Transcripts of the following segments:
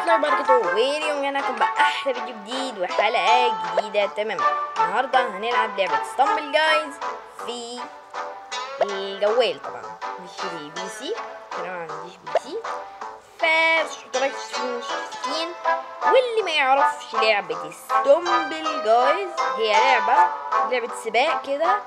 الله وبركاته واليوم جانا لكم بأحلى فيديو جديد وحلقة جديدة تماما النهاردة هنلعب لعبة ستامبل جايز في الجوال طبعا مش في بي سي انا ما عنديش بي سي فاشتركت في المشتركين واللي ما يعرفش لعبة ستامبل جايز هي لعبة لعبة سباق كده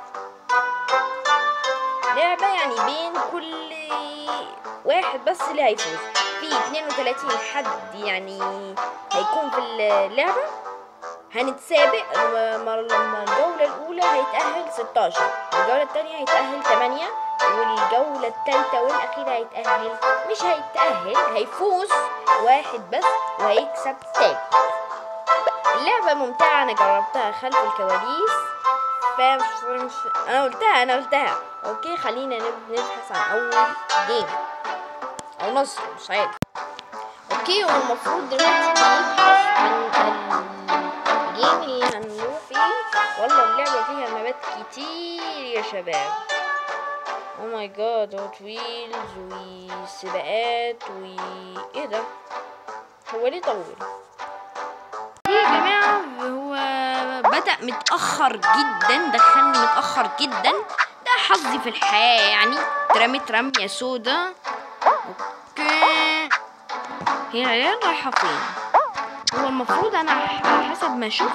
لعبة يعني بين كل واحد بس اللي هيفوز في 32 حد يعني هيكون في اللعبة هنتسابق لما الجولة الأولى هيتأهل 16 الجولة التانية هيتأهل 8 والجولة التالتة والأخيرة هيتأهل مش هيتأهل هيفوز واحد بس وهيكسب تاج اللعبة ممتعة أنا جربتها خلف الكواليس فمش أنا قلتها أنا قلتها أوكي خلينا نبحث عن أول جيم او نصر مش عارف اوكي والمفروض دلوقتي نبحث عن الجيم اللي هنروح فيه والله اللعبة فيها مابات كتير يا شباب او ماي جاد هوت ويلز وسباقات و ايه ده هو ليه طول يا جماعة هو بدأ متأخر جدا دخلني متأخر جدا ده حظي في الحياة يعني اترميت رمية سودا اوكي هي العيال رايحة فين هو المفروض انا على حسب ما اشوف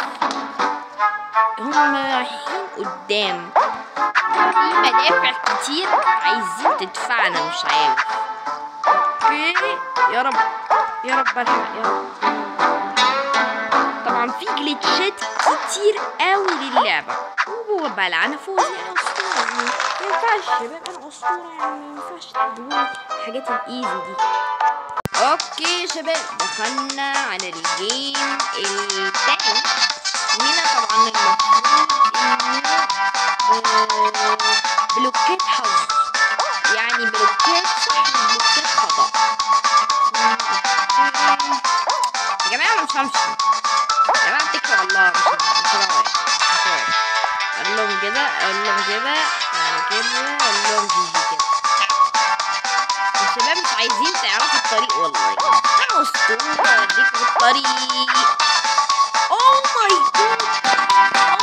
هم رايحين قدام في مدافع كتير عايزين تدفعنا مش عارف اوكي يا رب يا رب الحق يا رب طبعا في جليتشات كتير قوي للعبة وهو بلع انا فوزي انا اسطورة يعني ما ينفعش شباب انا اسطورة يعني ما ينفعش تدوني الحاجات الايزي دي اوكي يا شباب دخلنا على الجيم التاني هنا طبعا المفروض انه آه بلوكات حظ يعني بلوكات صح وبلوكات خطأ يا جماعة انا مش همشي يا جماعة اتكلوا على الله مش مش رايح مش رايح اقول لهم كده اقول لهم كده يعني كده اقول لهم جي جي كده الشباب مش عايزين تعرفوا الطريق والله انا اسطوره اوريكم الطريق اوه ماي جاد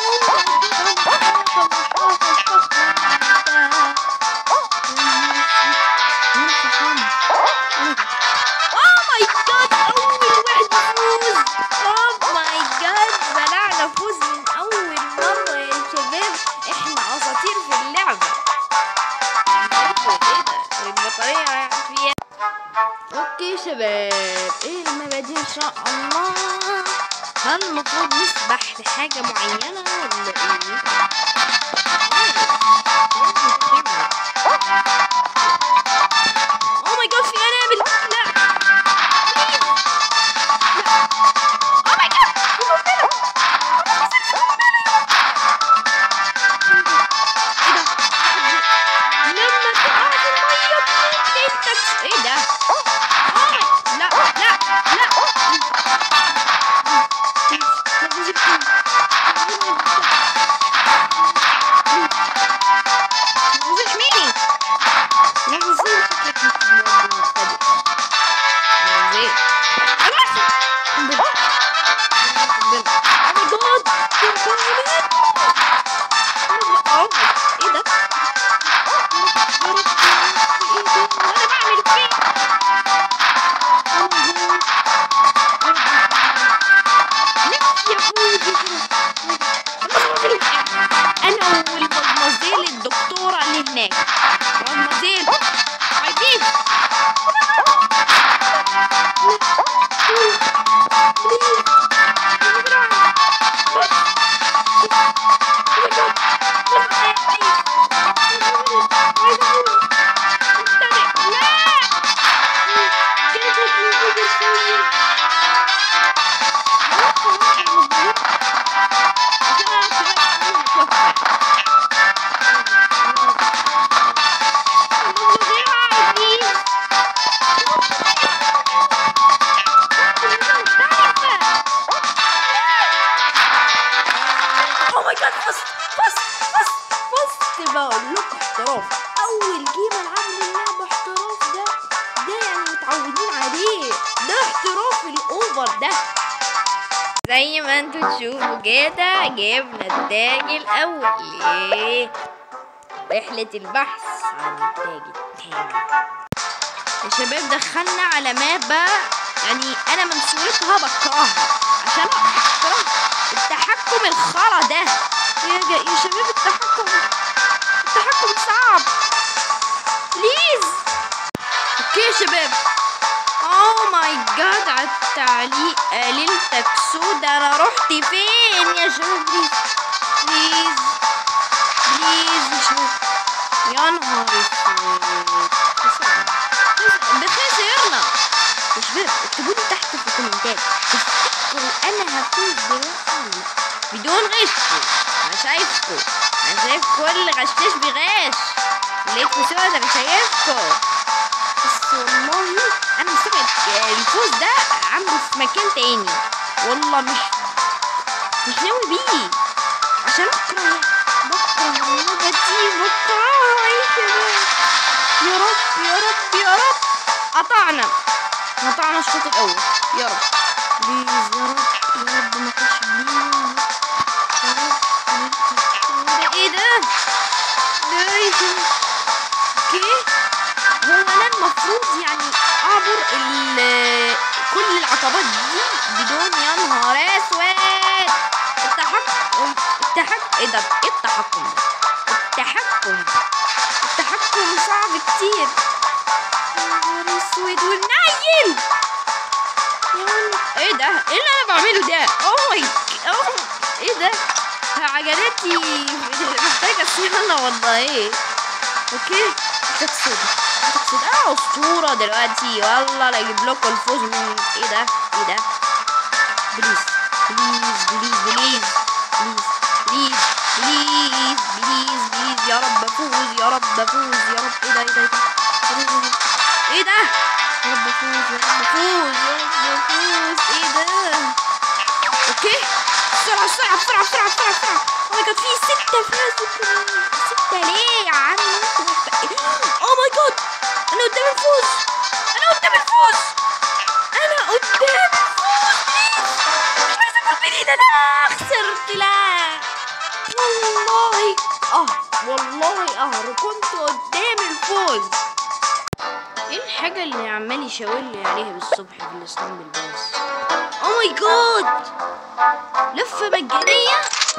اوكي شباب ايه المبادئ ان شاء الله هل المفروض نسبح لحاجة معينة ولا ايه اوه ماي جاد في انابل لا اوه ماي جاد في قنبلة لما تقع في المية تموت ايه ده لا لا لا مش ميني لحظة شكلك مبتدئ زين خلاص قنبلة قنبلة اوه ماي جاد ايه ده؟ وانا بعمل فين؟ انا والمدمزيل الدكتوره اللي هناك مدمزيل عايزين او ماي جاد فزت فزت فزت فزت بقول لكم احتراف اول جيم العب اللعبه احتراف ده ده يعني متعودين عليه ده احتراف المنور ده زي ما انتوا تشوفوا كده جبنا التاج الاول ليه رحلة البحث عن التاج التاني يا شباب دخلنا على ماب بقى يعني انا من صورتها بكرهها عشان بكره التحكم الخرا ده يا, جا- يا شباب التحكم التحكم صعب بليز اوكي يا شباب اوه ماي جاد على التعليق ليلتك سودا انا رحت فين يا شباب بليز بليز بليز يا شباب يا نهار اسود خسرنا خس- ده خسرنا يا شباب اكتبوا لي تحت في الكومنتات تفتكروا انا هفوز دلوقتي ولا لا؟ بدون غش انا شايفكم انا شايف كل غشاش بيغش لقيتكم سوا انا شايفكم بس والله انا مستبعد الفوز ده عنده في مكان تاني والله مش مش ناوي بيه عشان بكره بكره اللغة دي بكرهها يا شباب يا رب يا رب يا رب قطعنا قطعنا الشوط الاول يا رب بليز يا رب يا رب ما كانش بينا يا رب ده ايه ده ده ايه ده اوكي هو انا المفروض يعني اعبر ال- كل العقبات دي بدون يا نهار اسود التحكم التحكم ايه ده ايه التحكم ده التحكم التحكم صعب كتير يا نهار اسود والنيل يا ولد. ايه ده ايه اللي انا بعمله ده اوه ماي اوه ايه ده عجلاتي محتاجه صيانه ولا ايه اوكي تقصد تقصد اه اسطوره دلوقتي والله لا اجيب لكم الفوز من ايه ده ايه ده بليز بليز بليز بليز بليز بليز بليز بليز يا رب افوز يا رب افوز يا رب ايه ده ايه ده ايه ده ايه ده يا رب افوز يا رب افوز يا رب افوز ايه ده اوكي بسرعه بسرعه بسرعه بسرعه بسرعه بسرعه او ماي جاد في ستة فازوا كمان ستة ليه يا عم انتوا محتاجين او ماي جاد انا قدام الفوز انا قدام الفوز انا قدام الفوز مش عايزة اكون بعيد انا خسرت لا والله اه والله اه كنت قدام الفوز ايه الحاجة اللي عمال يشاور لي عليها بالصبح في الاسطنبول باص او ماي جاد لفة مجانية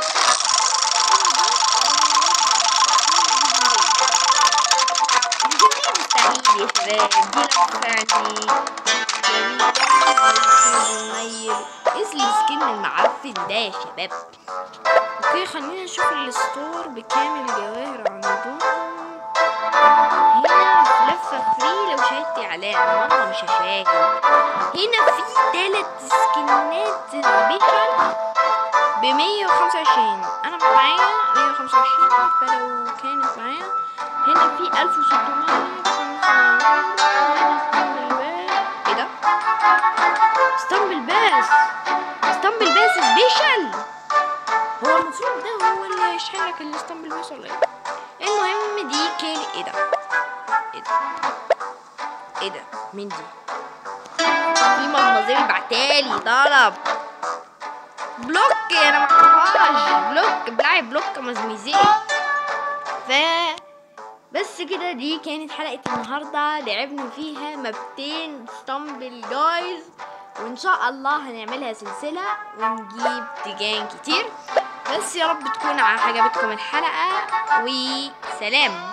مجانية مستحيل يا شباب دي لفة يعني جميلة ايه السكين المعفن ده يا شباب اوكي خلينا نشوف الستور بكام الجواهر عندهم هنا في لفة فري لو شاهدت اعلان والله مش هشاهد هنا في تلات سكنات سبيشال ب 125 انا معايا 125 فلو كانت معايا هنا في 1600 ايه ده؟ اسطنبول باس اسطنبول باس سبيشال هو المفروض ده هو اللي هيشحن لك الاسطنبول باس ولا ايه؟ المهم دي كان ايه ده؟ ايه ده؟ ايه ده؟ مين دي؟ في مغناطيس بعتالي طلب بلوك انا معرفهاش بلوك بلعب بلوك مزميزي ف بس كده دي كانت حلقة النهاردة لعبنا فيها مابتين ستامبل جايز وان شاء الله هنعملها سلسلة ونجيب تيجان كتير بس يا رب تكون عجبتكم الحلقة وسلام